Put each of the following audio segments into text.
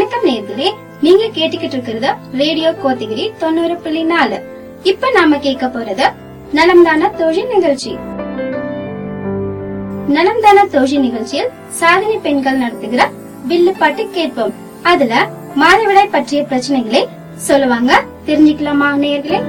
வணக்கம் நேர்களே நீங்க கேட்டுக்கிட்டு இருக்கிறது ரேடியோ கோத்தகிரி தொண்ணூறு புள்ளி நாலு இப்ப நாம கேட்க போறது நலம்தான தோழி நிகழ்ச்சி நலம்தான தோழி நிகழ்ச்சியில் சாதனை பெண்கள் நடத்துகிற வில்லு பாட்டு கேட்போம் அதுல மாதவிடாய் பற்றிய பிரச்சனைகளை சொல்லுவாங்க தெரிஞ்சுக்கலாமா நேர்களே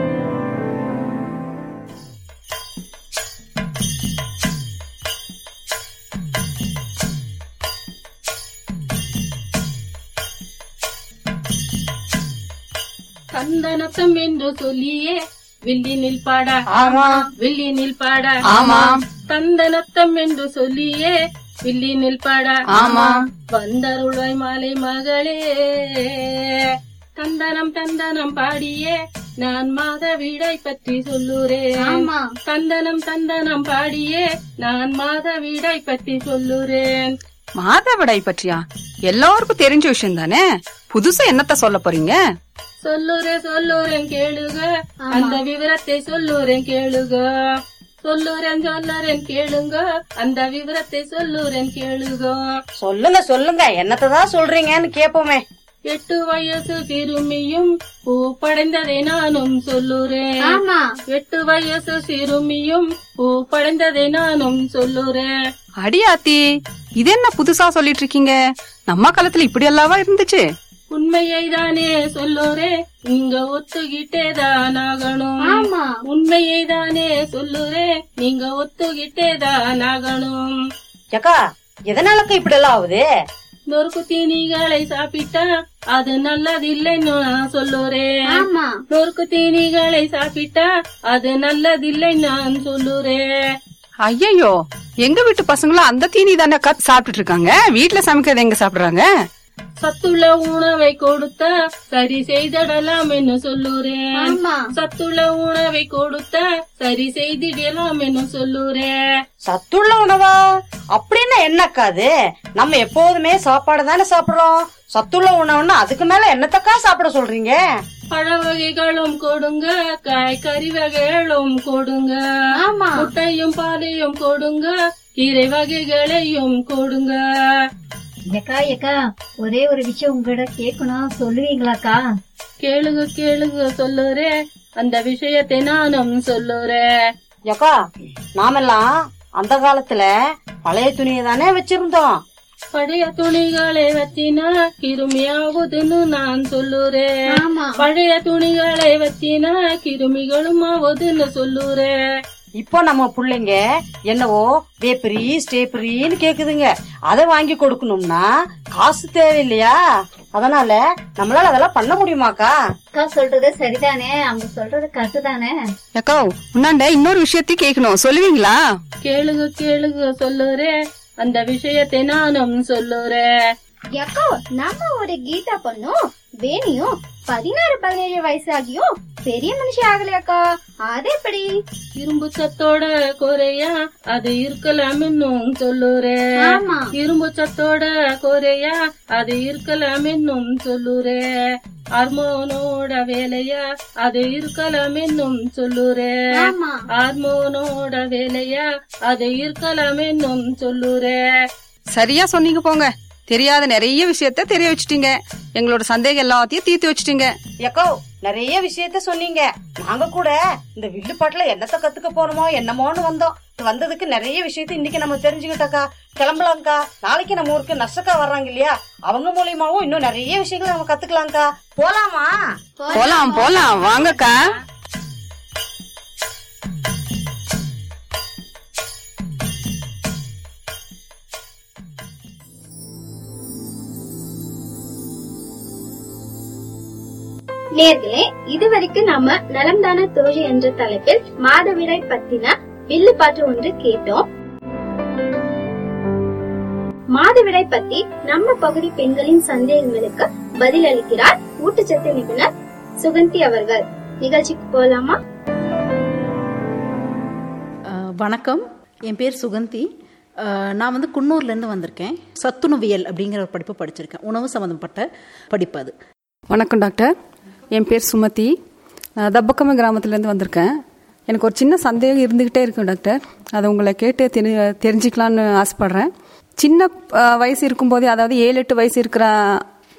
சந்தனத்தம் என்று சொல்லியே வில்லினில் பாட ஆமா வில்லினில் பாட ஆமாம் தந்தனத்தம் என்று சொல்லியே வில்லினில் பாட ஆமாம் வந்தருளாய் மாலை மகளே தந்தனம் தந்தனம் பாடியே நான் மாதவிடை பற்றி சொல்லுறேன் தந்தனம் தந்தனம் பாடியே நான் மாதவிடை பற்றி சொல்லுறேன் மாதவிடாய் பற்றியா எல்லாருக்கும் தெரிஞ்ச விஷயம் தானே புதுசா என்னத்த சொல்ல போறீங்க சொல்லுறேன் சொல்லுறேன் கேளுக அந்த விவரத்தை சொல்லுறேன் கேளுக சொல்லுறேன் சொல்லுறேன் கேளுங்க அந்த விவரத்தை சொல்லுறேன் கேளுக சொல்லுங்க சொல்லுங்க என்னத்தான் சொல்றீங்கன்னு கேப்போமே எட்டு வயசு சிறுமியும் பூ படைந்ததை நானும் சொல்லுறேன் எட்டு வயசு சிறுமியும் பூ படைந்ததை நானும் சொல்லுறேன் அடியாத்தி இது என்ன புதுசா சொல்லிட்டு இருக்கீங்க நம்ம காலத்துல இப்படி எல்லாவா இருந்துச்சு உண்மையை தானே சொல்லுறேன் நீங்க ஒத்துக்கிட்டே தான் ஆகணும் உண்மையை தானே சொல்லுறேன் நீங்க ஒத்துக்கிட்டே தான் ஆகணும் ஏக்கா எதனாலக்கா இப்படி எல்லாம் ஆகுது நொறுக்கு தீனிகளை சாப்பிட்டா அது நல்லதில்லைன்னு நான் சொல்லுறேன் நொறுக்கு தீனிகளை சாப்பிட்டா அது நல்லதில்லைன்னு நான் சொல்லுறேன் ஐயையோ எங்க வீட்டு பசங்களும் அந்த தீனி தானே சாப்பிட்டுட்டு இருக்காங்க வீட்டுல சமைக்கிறது எங்க சாப்பிடுறாங்க சத்துள்ள உணவை கொடுத்தா சரி செய்திடலாம் என்று சொல்லுறேன் சத்துள்ள உணவை கொடுத்தா சரி செய்திடலாம் என்று சொல்லுறேன் சத்துள்ள உணவா அப்படின்னா என்னக்கா அது நம்ம எப்போதுமே சாப்பாடு தானே சாப்பிடுறோம் சத்துள்ள உணவுன்னா அதுக்கு மேல என்னத்தக்கா சாப்பிட சொல்றீங்க பழ வகைகளும் கொடுங்க காய்கறி வகைகளும் கொடுங்க முட்டையும் பாலையும் கொடுங்க கீரை வகைகளையும் கொடுங்க ஏக்கா ஏக்கா ஒரே ஒரு விஷயம் உங்ககிட்ட கேட்கணும் சொல்லுவீங்களாக்கா கேளுங்க கேளுங்க சொல்லுறேன் அந்த விஷயத்தை நானும் சொல்லுறேன் ஏக்கா நாமெல்லாம் அந்த காலத்துல பழைய துணியை தானே வச்சிருந்தோம் பழைய துணிகளை வச்சினா கிருமியாகுதுன்னு நான் சொல்லுறேன் பழைய துணிகளை வச்சினா கிருமிகளும் ஆகுதுன்னு சொல்லுறேன் இப்போ நம்ம புள்ளைங்க என்னவோ வேப்பரி ஸ்டேப்பரின்னு கேக்குதுங்க அதை வாங்கி கொடுக்கணும்னா காசு தேவையில்லையா அதனால நம்மளால அதெல்லாம் பண்ண முடியுமாக்கா அக்கா சொல்றது சரிதானே அவங்க சொல்றது கரெக்ட் தானே ஏக்கா உன்னாண்ட இன்னொரு விஷயத்தையும் கேட்கணும் சொல்லுவீங்களா கேளுங்க கேளுங்க சொல்லுறேன் அந்த விஷயத்தை நானும் சொல்லுறேன் எக்கோ நம்ம ஒரு கீதா பொண்ணும் வேணியும் பதினாறு பதினேழு வயசு ஆகியும் பெரிய மனுஷி ஆகலையாக்கா அது எப்படி இரும்பு சத்தோட குறையா அது இருக்கலாம் இன்னும் சொல்லுறேன் இரும்பு சத்தோட குறையா அது இருக்கலாம் இன்னும் சொல்லுறேன் ஹார்மோனோட வேலையா அது இருக்கலாம் இன்னும் சொல்லுறேன் ஹார்மோனோட வேலையா அது இருக்கலாம் இன்னும் சொல்லுறேன் சரியா சொன்னீங்க போங்க தெரியாத நிறைய விஷயத்த தெரிய வச்சுட்டீங்க எங்களோட சந்தேகம் எல்லாத்தையும் தீர்த்து வச்சுட்டீங்க ஏக்கோ நிறைய விஷயத்த சொன்னீங்க நாங்க கூட இந்த வில்லு பாட்டுல என்னத்த கத்துக்க போறோமோ என்னமோன்னு வந்தோம் வந்ததுக்கு நிறைய விஷயத்த இன்னைக்கு நம்ம தெரிஞ்சுக்கிட்டோக்கா கிளம்பலாம்க்கா நாளைக்கு நம்ம ஊருக்கு நர்சக்கா வர்றாங்க இல்லையா அவங்க மூலியமாவும் இன்னும் நிறைய விஷயங்களை நம்ம கத்துக்கலாம்க்கா போலாமா போலாம் போலாம் வாங்கக்கா நேர்களே இதுவரைக்கும் நாம நலம்தான தோழி என்ற தலைப்பில் மாதவிடாய் பத்தின வில்லு பாட்டு ஒன்று கேட்டோம் மாதவிடாய் பத்தி நம்ம பகுதி பெண்களின் சந்தேகங்களுக்கு பதில் அளிக்கிறார் ஊட்டச்சத்து நிபுணர் சுகந்தி அவர்கள் நிகழ்ச்சிக்கு போலாமா அஹ், வணக்கம் என் பேர் சுகந்தி அஹ், நான் வந்து குன்னூர்லேருந்து வந்திருக்கேன் சத்துணவியல் அப்படிங்கிற ஒரு படிப்பு படிச்சிருக்கேன் உணவு சம்மந்தப்பட்ட படிப்பு அது வணக்கம் டாக்டர் என் பேர் சுமதி நான் தப்பக்கம கிராமத்துலேருந்து வந்திருக்கேன் எனக்கு ஒரு சின்ன சந்தேகம் இருந்துக்கிட்டே இருக்கும் டாக்டர் அதை உங்களை கேட்டு தெரி தெரிஞ்சுக்கலான்னு ஆசைப்பட்றேன் சின்ன அஹ், வயசு இருக்கும்போதே அதாவது ஏழு எட்டு வயசு இருக்கிற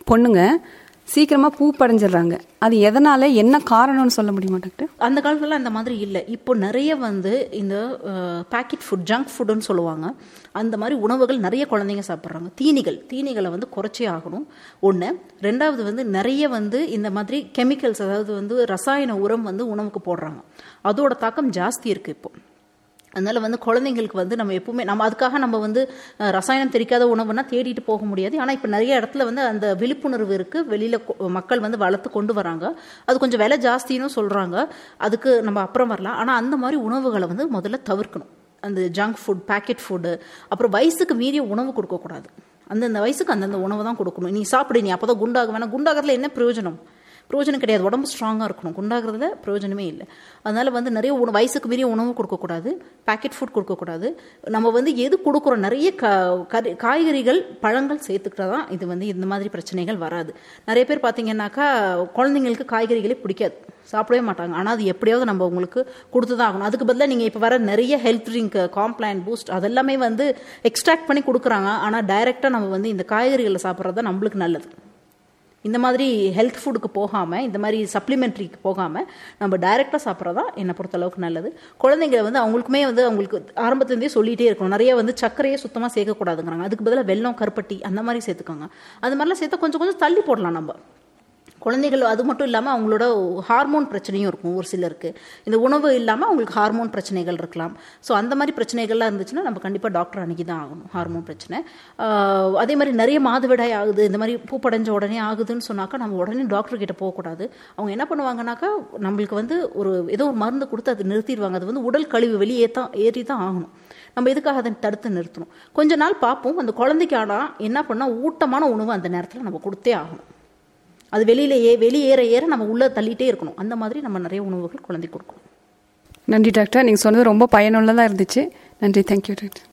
பொண்ணுங்க சீக்கிரமா பூ படைஞ்சிடுறாங்க அது எதனால என்ன காரணம்னு சொல்ல முடியுமா டாக்டர் அந்த காலத்துல அந்த மாதிரி இல்லை இப்போ நிறைய வந்து இந்த பேக்கெட் ஃபுட் ஜங்க் ஃபுட்டுன்னு சொல்லுவாங்க அந்த மாதிரி உணவுகள் நிறைய குழந்தைங்க சாப்பிட்றாங்க தீனிகள் தீனிகளை வந்து குறைச்சே ஆகணும் ஒன்று ரெண்டாவது வந்து நிறைய வந்து இந்த மாதிரி கெமிக்கல்ஸ் அதாவது வந்து ரசாயன உரம் வந்து உணவுக்கு போடுறாங்க அதோட தாக்கம் ஜாஸ்தி இருக்குது இப்போ அதனால வந்து குழந்தைங்களுக்கு வந்து நம்ம எப்பவுமே நம்ம அதுக்காக நம்ம வந்து அஹ், ரசாயனம் தெரிக்காத உணவுனா தேடிட்டு போக முடியாது ஆனால் இப்போ நிறைய இடத்துல வந்து அந்த விழிப்புணர்வு இருக்கு வெளியில கொ- மக்கள் வந்து வளர்த்து கொண்டு வராங்க அது கொஞ்சம் விலை ஜாஸ்தின்னு சொல்றாங்க அதுக்கு நம்ம அப்புறம் வரலாம் ஆனால் அந்த மாதிரி உணவுகளை வந்து முதல்ல தவிர்க்கணும் அந்த ஜங்க் ஃபுட் பேக்கெட் ஃபுட்டு அப்புறம் வயசுக்கு மீறிய உணவு கொடுக்கக்கூடாது அந்தந்த வயசுக்கு அந்தந்த உணவு தான் கொடுக்கணும் நீ சாப்பிடு நீ அப்போ தான் குண்டாக வேணா குண்டாகிறதுல என்ன பிரயோஜனம் பிரயோஜனம் கிடையாது உடம்பு ஸ்ட்ராங்காக இருக்கணும் குண்டாகிறதுல பிரயோஜனமே இல்லை அதனால வந்து நிறைய உணவு வயசுக்கு மீறிய உணவு கொடுக்கக்கூடாது பேக்கெட் ஃபுட் கொடுக்கக்கூடாது நம்ம வந்து எது கொடுக்குறோம் நிறைய க கறி- காய்கறிகள் பழங்கள் சேர்த்துக்கிட்டா தான் இது வந்து இந்த மாதிரி பிரச்சனைகள் வராது நிறைய பேர் பார்த்தீங்கன்னாக்கா குழந்தைங்களுக்கு காய்கறிகளே பிடிக்காது சாப்பிடவே மாட்டாங்க ஆனால் அது எப்படியாவது நம்ம உங்களுக்கு கொடுத்து தான் ஆகணும் அதுக்கு பதிலாக நீங்கள் இப்போ வர நிறைய ஹெல்த் ட்ரிங்க் காம்ப்ளான் பூஸ்ட் அதெல்லாமே வந்து எக்ஸ்ட்ராக்ட் பண்ணி கொடுக்குறாங்க ஆனால் டைரெக்டாக நம்ம வந்து இந்த காய்கறிகளை சாப்பிட்றது தான் நம்மளுக்கு நல்லது இந்த மாதிரி ஹெல்த் ஃபுட்டுக்கு போகாமல் இந்த மாதிரி சப்ளிமெண்ட்ரிக்கு போகாமல் நம்ம டைரெக்டாக சாப்பிட்றதா என்னை பொறுத்தளவுக்கு நல்லது குழந்தைங்களை வந்து அவங்களுக்குமே வந்து அவங்களுக்கு ஆரம்பத்துலேருந்தே சொல்லிகிட்டே இருக்கணும் நிறைய வந்து சர்க்கரையே சுத்தமாக சேர்க்கக்கூடாதுங்கிறாங்க அதுக்கு பதிலாக வெல்லம் கருப்பட்டி அந்த மாதிரி சேர்த்துக்கோங்க அது மாதிரிலாம் சேர்த்தா கொஞ்சம் கொஞ்சம் தள்ளி போடலாம் நம்ம குழந்தைகள் அது மட்டும் இல்லாமல் அவங்களோட ஹார்மோன் பிரச்சனையும் இருக்கும் ஒரு சிலருக்கு இந்த உணவு இல்லாமல் அவங்களுக்கு ஹார்மோன் பிரச்சனைகள் இருக்கலாம் ஸோ அந்த மாதிரி பிரச்சனைகள்லாம் இருந்துச்சுன்னா நம்ம கண்டிப்பாக டாக்டர் அன்னைக்கு தான் ஆகணும் ஹார்மோன் பிரச்சனை ஆஹ் அதே மாதிரி நிறைய மாதவிடாய் ஆகுது இந்த மாதிரி பூப்படைஞ்ச உடனே ஆகுதுன்னு சொன்னாக்கா நம்ம உடனே டாக்டர் கிட்ட போகக்கூடாது அவங்க என்ன பண்ணுவாங்கனாக்கா நம்மளுக்கு வந்து ஒரு ஏதோ ஒரு மருந்து கொடுத்து அது நிறுத்திடுவாங்க அது வந்து உடல் கழிவு வெளியே தான் ஏறி தான் ஆகணும் நம்ம எதுக்காக அதை தடுத்து நிறுத்தணும் கொஞ்ச நாள் பார்ப்போம் அந்த குழந்தைக்கு ஆனால் என்ன பண்ணால் ஊட்டமான உணவு அந்த நேரத்தில் நம்ம கொடுத்தே ஆகணும் அது வெளியில ஏ வெளியேற ஏற நம்ம உள்ள தள்ளிட்டே இருக்கணும் அந்த மாதிரி நம்ம நிறைய உணவுகள் குழந்தைக்கு கொடுக்கணும் நன்றி டாக்டர் நீங்கள் சொன்னது ரொம்ப பயனுள்ளதாக இருந்துச்சு நன்றி தேங்க்யூ டாக்டர்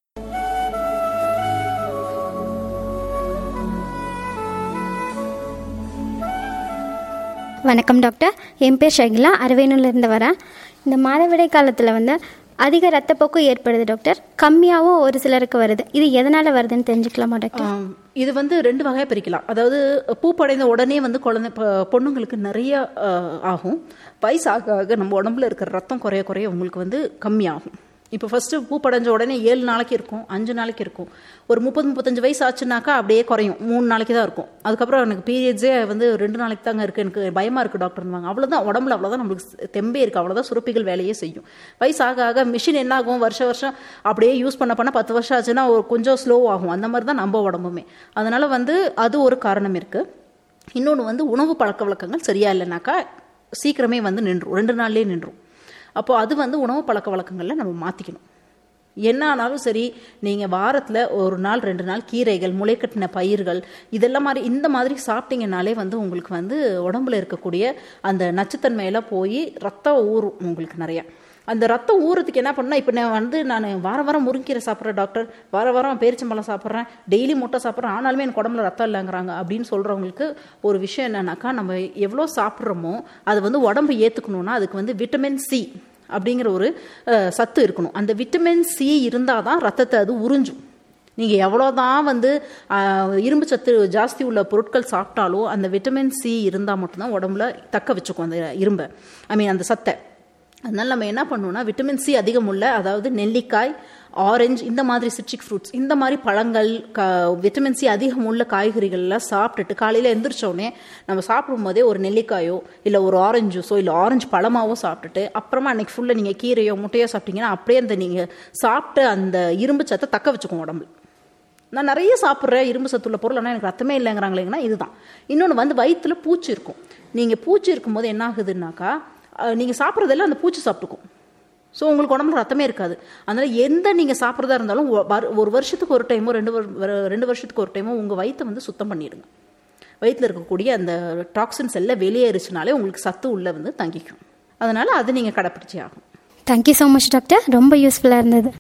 வணக்கம் டாக்டர் என் பேர் ஷகிலா அரவேனூர்லேருந்து வரேன் இந்த மாதவிடை காலத்தில் வந்து அதிக ரத்தப்போக்கு ஏற்படுது டாக்டர் கம்மியாகவும் ஒரு சிலருக்கு வருது இது எதனால் வருதுன்னு தெரிஞ்சுக்கலாமா டாக்டர் ஆம், இது வந்து ரெண்டு வகையாக பிரிக்கலாம் அதாவது பூப்படைந்த உடனே வந்து குழந்தை பொ- பொண்ணுங்களுக்கு நிறைய அஹ், ஆகும் வயசு ஆக ஆக நம்ம உடம்புல இருக்கிற ரத்தம் குறைய குறைய உங்களுக்கு வந்து கம்மியாகும் இப்போ ஃபர்ஸ்ட் பூப்படைஞ்ச உடனே ஏழு நாளைக்கு இருக்கும் அஞ்சு நாளைக்கு இருக்கும் ஒரு முப்பது முப்பத்தஞ்சு வயசு ஆச்சுனாக்கா அப்படியே குறையும் மூணு நாளைக்கு தான் இருக்கும் அதுக்கப்புறம் எனக்கு பீரியட்ஸே வந்து ரெண்டு நாளைக்கு தாங்க இருக்கு எனக்கு பயமா இருக்கு டாக்டர்னுவாங்க அவ்வளவுதான் உடம்புல அவ்வளவுதான் நம்மளுக்கு தெம்பே இருக்கு அவ்வளவுதான் சுரப்பிகள் வேலையே செய்யும் வயசு ஆக ஆக மிஷின் என்ன ஆகும் வருஷம் வருஷம் அப்படியே யூஸ் பண்ண பண்ண பத்து வருஷம் ஆச்சுன்னா ஒரு கொஞ்சம் ஸ்லோ ஆகும் அந்த மாதிரி தான் நம்ம உடம்புமே அதனால வந்து அது ஒரு காரணம் இருக்கு இன்னொன்று வந்து உணவு பழக்க வழக்கங்கள் சரியா இல்லைனாக்கா சீக்கிரமே வந்து நின்றும் ரெண்டு நாள்லயே நின்றும் அப்போ அது வந்து உணவு பழக்க வழக்கங்களில் நம்ம மாற்றிக்கணும் என்ன ஆனாலும் சரி நீங்கள் வாரத்தில் ஒரு நாள் ரெண்டு நாள் கீரைகள் முளைக்கட்டின பயிர்கள் இதெல்லாம் மாதிரி இந்த மாதிரி சாப்பிட்டீங்கனாலே வந்து உங்களுக்கு வந்து உடம்புல இருக்கக்கூடிய அந்த நச்சுத்தன்மையெல்லாம் போய் ரத்தம் ஊறும் உங்களுக்கு நிறையா அந்த ரத்தம் ஊறதுக்கு என்ன பண்ணா இப்போ நான் வந்து நான் வார வாரம் முருங்கீரை சாப்பிட்றேன் டாக்டர் வார வாரம் பேரிச்சம்பழம் சாப்பிட்றேன் டெய்லி முட்டை சாப்பிட்றேன் ஆனாலுமே எனக்கு உடம்புல ரத்தம் இல்லைங்கிறாங்க அப்படின்னு சொல்கிறவங்களுக்கு ஒரு விஷயம் என்னன்னாக்கா நம்ம எவ்வளோ சாப்பிட்றோமோ அது வந்து உடம்பு ஏற்றுக்கணும்னா அதுக்கு வந்து விட்டமின் சி அப்படிங்கிற ஒரு அஹ், சத்து இருக்கணும் அந்த விட்டமின் சி இருந்தால் தான் ரத்தத்தை அது உறிஞ்சும் நீங்கள் எவ்வளோதான் வந்து ஆஹ், இரும்பு சத்து ஜாஸ்தி உள்ள பொருட்கள் சாப்பிட்டாலும் அந்த விட்டமின் சி இருந்தால் மட்டும்தான் உடம்புல தக்க வச்சுக்கும் அந்த இரும்பை ஐ மீன் அந்த சத்தை அதனால நம்ம என்ன பண்ணணும்னா விட்டமின் சி அதிகம் உள்ள அதாவது நெல்லிக்காய் ஆரஞ்சு இந்த மாதிரி சிட்ரிக் ஃப்ரூட்ஸ் இந்த மாதிரி பழங்கள் க விட்டமின் சி அதிகம் உள்ள காய்கறிகள்லாம் சாப்பிட்டுட்டு காலையில் எந்திரிச்ச உடனே நம்ம சாப்பிடும் போதே ஒரு நெல்லிக்காயோ இல்லை ஒரு ஆரஞ்சு ஜூஸோ இல்லை ஆரஞ்சு பழமாவோ சாப்பிட்டுட்டு அப்புறமா அன்னைக்கு ஃபுல்லாக நீங்கள் கீரையோ முட்டையோ சாப்பிட்டீங்கன்னா அப்படியே அந்த நீங்கள் சாப்பிட்ட அந்த இரும்பு சத்தை தக்க வச்சுக்கும் உடம்புல நான் நிறைய சாப்பிட்றேன் இரும்பு சத்துள்ள பொருள் ஆனால் எனக்கு ரத்தமே இல்லைங்கிறாங்களேங்கன்னா இதுதான் இன்னொன்று வந்து வயிற்றுல பூச்சி இருக்கும் நீங்கள் பூச்சி இருக்கும்போது என்ன ஆகுதுன்னாக்கா நீங்கள் சாப்பிட்றதெல்லாம் அந்த பூச்சி சாப்பிட்டுக்கும் ஸோ உங்களுக்கு உடம்புல ரத்தமே இருக்காது அதனால எந்த நீங்கள் சாப்பிட்றதா இருந்தாலும் ஒ- வரு- ஒரு வருஷத்துக்கு ஒரு டைமோ ரெண்டு வரு- வரு- ரெண்டு வருஷத்துக்கு ஒரு டைமோ உங்கள் வயிற்றை வந்து சுத்தம் பண்ணிடுங்க வயிற்றில் இருக்கக்கூடிய அந்த டாக்ஸின்ஸ் எல்லாம் வெளியேறிச்சுனாலே உங்களுக்கு சத்து உள்ளே வந்து தங்கிக்கும் அதனால அது நீங்கள் கடைப்பிடிச்சே ஆகும் தேங்க்யூ ஸோ மச் டாக்டர் ரொம்ப யூஸ்ஃபுல்லாக இருந்தது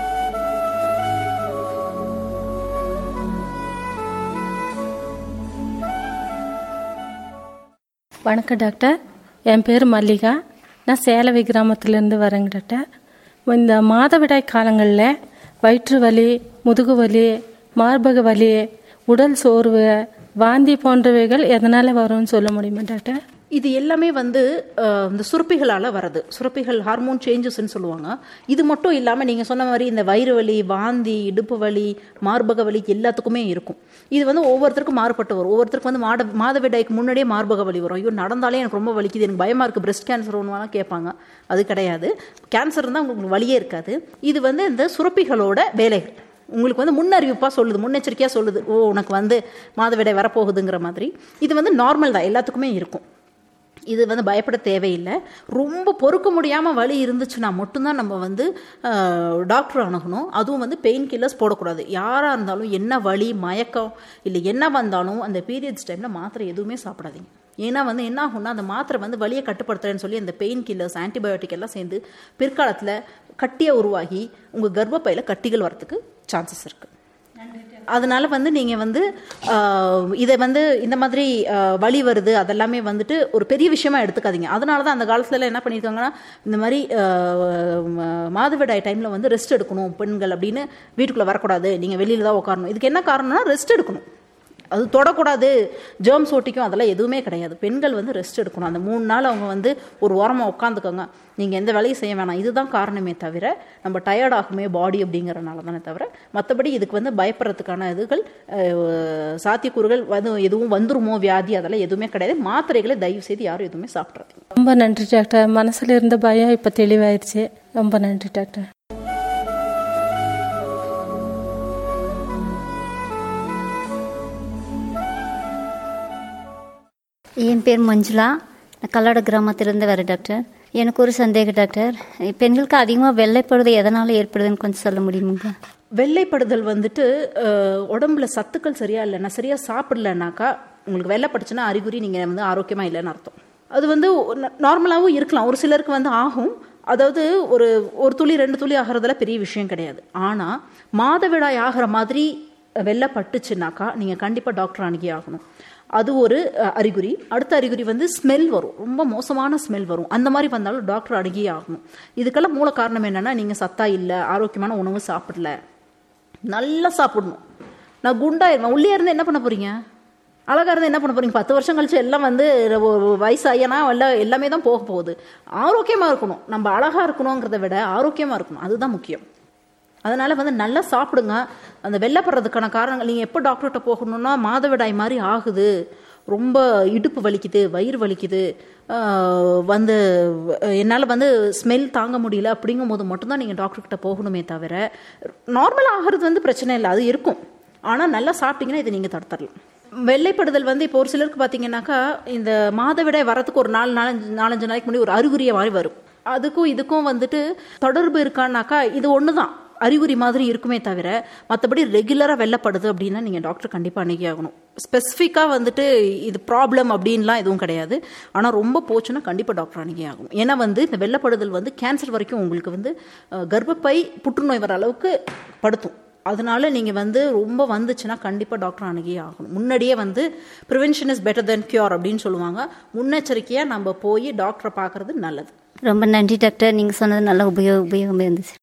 வணக்கம் டாக்டர் என் பேர் மல்லிகா நான் சேலவி கிராமத்துலேருந்து வரேங்க டாக்டர் இந்த மாதவிடாய் காலங்களில் வயிற்று வலி முதுகு வலி மார்பக வலி உடல் சோர்வு வாந்தி போன்றவைகள் எதனால் வரும்னு சொல்ல முடியுமா டாக்டர் இது எல்லாமே வந்து அஹ், இந்த சுரப்பிகளால் வருது சுரப்பிகள் ஹார்மோன் சேஞ்சஸ்ன்னு சொல்லுவாங்க இது மட்டும் இல்லாமல் நீங்கள் சொன்ன மாதிரி இந்த வயிறு வலி வாந்தி இடுப்பு வலி மார்பக வலி எல்லாத்துக்குமே இருக்கும் இது வந்து ஒவ்வொருத்தருக்கும் மாறுபட்டு வரும் ஒவ்வொருத்தருக்கு வந்து மாத மாதவிடாய்க்கு முன்னாடியே மார்பக வலி வரும் ஐயோ நடந்தாலே எனக்கு ரொம்ப வலிக்குது எனக்கு பயமாக இருக்குது பிரஸ்ட் கேன்சர் ஒன்றுலாம் கேட்பாங்க அது கிடையாது கேன்சர் இருந்தால் உங்களுக்கு வலியே இருக்காது இது வந்து இந்த சுரப்பிகளோட வேலைகள் உங்களுக்கு வந்து முன்னறிவிப்பாக சொல்லுது முன்னெச்சரிக்கையாக சொல்லுது ஓ உனக்கு வந்து மாதவிடாய் வரப்போகுதுங்கிற மாதிரி இது வந்து நார்மல் தான் எல்லாத்துக்குமே இருக்கும் இது வந்து பயப்பட தேவையில்லை ரொம்ப பொறுக்க முடியாமல் வலி இருந்துச்சுன்னா மட்டும்தான் நம்ம வந்து டாக்டர் அணுகணும் அதுவும் வந்து பெயின் கில்லர்ஸ் போடக்கூடாது யாராக இருந்தாலும் என்ன வலி மயக்கம் இல்லை என்ன வந்தாலும் அந்த பீரியட்ஸ் டைமில் மாத்திரை எதுவுமே சாப்பிடாதீங்க ஏன்னா வந்து என்ன ஆகும்னா அந்த மாத்திரை வந்து வலியை கட்டுப்படுத்துறேன்னு சொல்லி அந்த பெயின் கில்லர்ஸ் ஆன்டிபயோட்டிக் எல்லாம் சேர்ந்து பிற்காலத்தில் கட்டியை உருவாகி உங்கள் கர்ப்பப்பையில் கட்டிகள் வரத்துக்கு சான்சஸ் இருக்குது அதனால வந்து நீங்கள் வந்து ஆஹ், இதை வந்து இந்த மாதிரி ஆஹ், வலி வருது அதெல்லாமே வந்துட்டு ஒரு பெரிய விஷயமா எடுத்துக்காதீங்க அதனால தான் அந்த காலத்துல என்ன பண்ணியிருக்காங்கன்னா இந்த மாதிரி ஆஹ், ம- மாதவிடாய் டைமில் வந்து ரெஸ்ட் எடுக்கணும் பெண்கள் அப்படின்னு வீட்டுக்குள்ளே வரக்கூடாது நீங்கள் வெளியில தான் உட்காரணும் இதுக்கு என்ன காரணம்னா ரெஸ்ட் எடுக்கணும் அது தொடக்கூடாது ஜேர்ம்ஸ் ஓட்டிக்கும் அதெல்லாம் எதுவுமே கிடையாது பெண்கள் வந்து ரெஸ்ட் எடுக்கணும் அந்த மூணு நாள் அவங்க வந்து ஒரு ஓரமாக உட்காந்துக்கோங்க நீங்கள் எந்த வேலையும் செய்ய வேணாம் இதுதான் காரணமே தவிர நம்ம டயர்ட் ஆகுமே பாடி அப்படிங்கிறனால தானே தவிர மற்றபடி இதுக்கு வந்து பயப்படுறதுக்கான இதுகள் அஹ், சாத்தியக்கூறுகள் வந்து எதுவும் வந்துருமோ வியாதி அதெல்லாம் எதுவுமே கிடையாது மாத்திரைகளை தயவு செய்து யாரும் எதுவுமே சாப்பிட்றாதீங்க ரொம்ப நன்றி டாக்டர் மனசில் இருந்த பயம் இப்போ தெளிவாயிருச்சு ரொம்ப நன்றி டாக்டர் என் பேர் மஞ்சுளா நான் கல்லாட கிராமத்திலிருந்து வரேன் டாக்டர் எனக்கு ஒரு சந்தேகம் டாக்டர் பெண்களுக்கு அதிகமாக வெள்ளைப்படுவது எதனால் ஏற்படுதுன்னு கொஞ்சம் சொல்ல முடியுமாங்க வெள்ளைப்படுதல் வந்துட்டு அஹ், உடம்புல சத்துக்கள் சரியா இல்லைன்னா சரியா சாப்பிடலனாக்கா உங்களுக்கு வெள்ளைப்படுச்சுன்னா அறிகுறி நீங்கள் வந்து ஆரோக்கியமாக இல்லைன்னு அர்த்தம் அது வந்து நார்மலாகவும் இருக்கலாம் ஒரு சிலருக்கு வந்து ஆகும் அதாவது ஒரு ஒரு துளி ரெண்டு துளி ஆகிறதுல பெரிய விஷயம் கிடையாது ஆனால் மாதவிடாய் ஆகிற மாதிரி வெள்ளைப்பட்டுச்சுனாக்கா நீங்கள் கண்டிப்பாக டாக்டர் அணுகி ஆகணும் அது ஒரு அஹ், அறிகுறி அடுத்த அறிகுறி வந்து ஸ்மெல் வரும் ரொம்ப மோசமான ஸ்மெல் வரும் அந்த மாதிரி வந்தாலும் டாக்டர் அணுகியே ஆகணும் இதுக்கெல்லாம் மூல காரணம் என்னன்னா நீங்கள் சத்தா இல்லை ஆரோக்கியமான உணவு சாப்பிடல நல்லா சாப்பிடணும் நான் குண்டாயிருவேன் உள்ளே இருந்து என்ன பண்ண போறீங்க அழகா இருந்து என்ன பண்ண போறீங்க பத்து வருஷம் கழிச்சு எல்லாம் வந்து ஒரு வயசாயனா எல்லாம் எல்லாமே தான் போக போகுது ஆரோக்கியமா இருக்கணும் நம்ம அழகா இருக்கணுங்கிறத விட ஆரோக்கியமா இருக்கணும் அதுதான் முக்கியம் அதனால வந்து நல்லா சாப்பிடுங்க அந்த வெள்ளப்படுறதுக்கான காரணங்கள் நீங்கள் எப்போ டாக்டர்கிட்ட போகணும்னா மாதவிடாய் மாதிரி ஆகுது ரொம்ப இடுப்பு வலிக்குது வயிறு வலிக்குது ஆஹ் வந்து என்னால் வந்து ஸ்மெல் தாங்க முடியல அப்படிங்கும் போது மட்டும்தான் நீங்கள் டாக்டர்கிட்ட போகணுமே தவிர நார்மல் ஆகிறது வந்து பிரச்சனை இல்லை அது இருக்கும் ஆனால் நல்லா சாப்பிட்டீங்கன்னா இதை நீங்கள் தடுத்துடலாம் வெள்ளைப்படுதல் வந்து இப்போ ஒரு சிலருக்கு பார்த்தீங்கன்னாக்கா இந்த மாதவிடாய் வரத்துக்கு ஒரு நாலு நாலஞ்சு நாலஞ்சு நாளைக்கு முன்னாடி ஒரு அறிகுறிய மாதிரி வரும் அதுக்கும் இதுக்கும் வந்துட்டு தொடர்பு இருக்கான்னாக்கா இது ஒன்று தான் அறிகுறி மாதிரி இருக்குமே தவிர மற்றபடி ரெகுலராக வெள்ளப்படுது அப்படின்னா நீங்கள் டாக்டர் கண்டிப்பாக அணுகி ஆகணும் ஸ்பெசிஃபிக்காக வந்துட்டு இது ப்ராப்ளம் அப்படின்லாம் எதுவும் கிடையாது ஆனால் ரொம்ப போச்சுன்னா கண்டிப்பாக டாக்டர் அணுகி ஆகணும் ஏன்னா வந்து இந்த வெள்ளப்படுதல் வந்து கேன்சர் வரைக்கும் உங்களுக்கு வந்து அஹ், கர்ப்பப்பை புற்றுநோய் வர அளவுக்கு படுத்தும் அதனால நீங்கள் வந்து ரொம்ப வந்துச்சுன்னா கண்டிப்பாக டாக்டர் அணுகியே ஆகணும் முன்னாடியே வந்து prevention is better than cure அப்படின்னு சொல்லுவாங்க முன்னெச்சரிக்கையாக நம்ம போய் டாக்டரை பார்க்கறது நல்லது ரொம்ப நன்றி டாக்டர் நீங்கள் சொன்னது நல்ல உபயோக உபயோகமாக இருந்துச்சு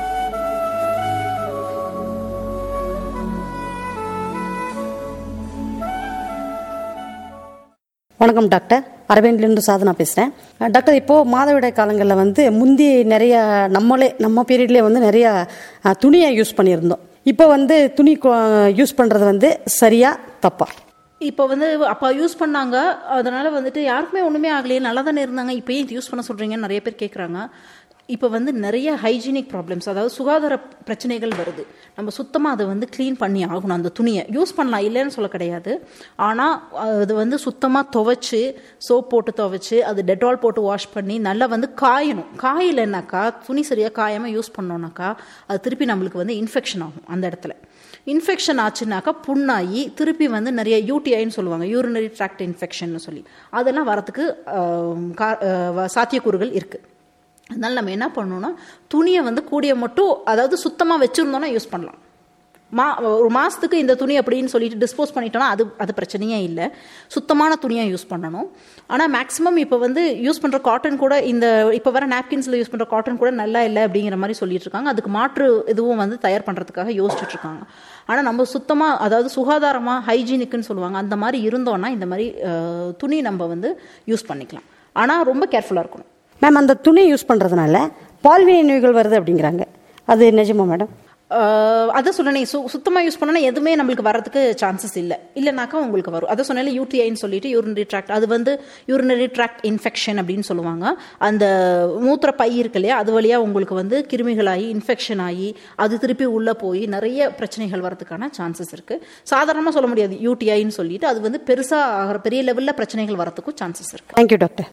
வணக்கம் டாக்டர் அரவிந்த்லேருந்து சாதனா பேசுகிறேன் டாக்டர் இப்போது மாதவிடாய் காலங்களில் வந்து முந்தி நிறைய நம்மளே நம்ம பீரியட்லேயே வந்து நிறைய அஹ், துணியை யூஸ் பண்ணியிருந்தோம் இப்போ வந்து துணி யூஸ் பண்ணுறது வந்து சரியா தப்பா இப்போ வந்து அப்பா யூஸ் பண்ணாங்க அதனால வந்துட்டு யாருக்குமே ஒன்றுமே ஆகலையே நல்லா தானே இருந்தாங்க இப்போ ஏன் யூஸ் பண்ண சொல்கிறீங்கன்னு நிறைய பேர் கேட்குறாங்க இப்போ வந்து நிறைய ஹைஜீனிக் ப்ராப்ளம்ஸ் அதாவது சுகாதார பிரச்சனைகள் வருது நம்ம சுத்தமாக அதை வந்து க்ளீன் பண்ணி ஆகணும் அந்த துணியை யூஸ் பண்ணலாம் இல்லைன்னு சொல்ல கிடையாது ஆனால் அது வந்து சுத்தமாக துவைச்சு சோப் போட்டு துவைச்சு அது டெட்டால் போட்டு வாஷ் பண்ணி நல்லா வந்து காயணும் காயலைன்னாக்கா துணி சரியாக காயாமல் யூஸ் பண்ணோம்னாக்கா அது திருப்பி நம்மளுக்கு வந்து இன்ஃபெக்ஷன் ஆகும் அந்த இடத்துல இன்ஃபெக்ஷன் ஆச்சுனாக்கா புண்ணாகி திருப்பி வந்து நிறைய யூடிஐன்னு சொல்லுவாங்க யூரினரி ட்ராக்ட் இன்ஃபெக்ஷன் சொல்லி அதெல்லாம் வரத்துக்கு ஆஹ், கா- ஆஹ், சாத்தியக்கூறுகள் இருக்குது அதனால நம்ம என்ன பண்ணணும்னா துணியை வந்து கூடிய மட்டும் அதாவது சுத்தமாக வச்சுருந்தோம்னா யூஸ் பண்ணலாம் மா ஒரு மாதத்துக்கு இந்த துணி அப்படின்னு சொல்லிட்டு டிஸ்போஸ் பண்ணிட்டோம்னா அது அது பிரச்சனையே இல்லை சுத்தமான துணியாக யூஸ் பண்ணணும் ஆனால் மேக்ஸிமம் இப்போ வந்து யூஸ் பண்ணுற காட்டன் கூட இந்த இப்போ வர நாப்கின்ஸில் யூஸ் பண்ணுற காட்டன் கூட நல்லா இல்லை அப்படிங்கிற மாதிரி சொல்லிட்டு இருக்காங்க அதுக்கு மாற்று இதுவும் வந்து தயார் பண்ணுறதுக்காக யோசிச்சுட்டு இருக்காங்க ஆனால் நம்ம சுத்தமாக அதாவது சுகாதாரமாக ஹைஜீனிக்குன்னு சொல்லுவாங்க அந்த மாதிரி இருந்தோம்னா இந்த மாதிரி அஹ், துணி நம்ம வந்து யூஸ் பண்ணிக்கலாம் ஆனால் ரொம்ப கேர்ஃபுல்லாக இருக்கணும் மேம் அந்த துணி யூஸ் பண்ணுறதுனால பால்வினை நோய்கள் வருது அப்படிங்கிறாங்க அது நிஜமா மேடம் ஆஹ் அதான் சொன்னேன் சு சுத்தமாக யூஸ் பண்ணனா எதுவுமே நம்மளுக்கு வரதுக்கு சான்சஸ் இல்லை இல்லைனாக்கா உங்களுக்கு வரும் அதை சொன்னால யூடிஐன்னு சொல்லிட்டு யூரினரி ட்ராக்ட் அது வந்து யூரினரி ட்ராக்ட் இன்ஃபெக்ஷன் அப்படின்னு சொல்லுவாங்க அந்த மூத்திர பை இருக்கு இல்லையா அது வழியாக உங்களுக்கு வந்து கிருமிகளாகி இன்ஃபெக்ஷன் ஆகி அது திருப்பி உள்ளே போய் நிறைய பிரச்சனைகள் வரதுக்கான சான்சஸ் இருக்குது சாதாரணமாக சொல்ல முடியாது யூடிஐன்னு சொல்லிட்டு அது வந்து பெருசாக ஆகிற பெரிய லெவலில் பிரச்சனைகள் வரதுக்கும் சான்சஸ் இருக்குது தேங்க்யூ டாக்டர்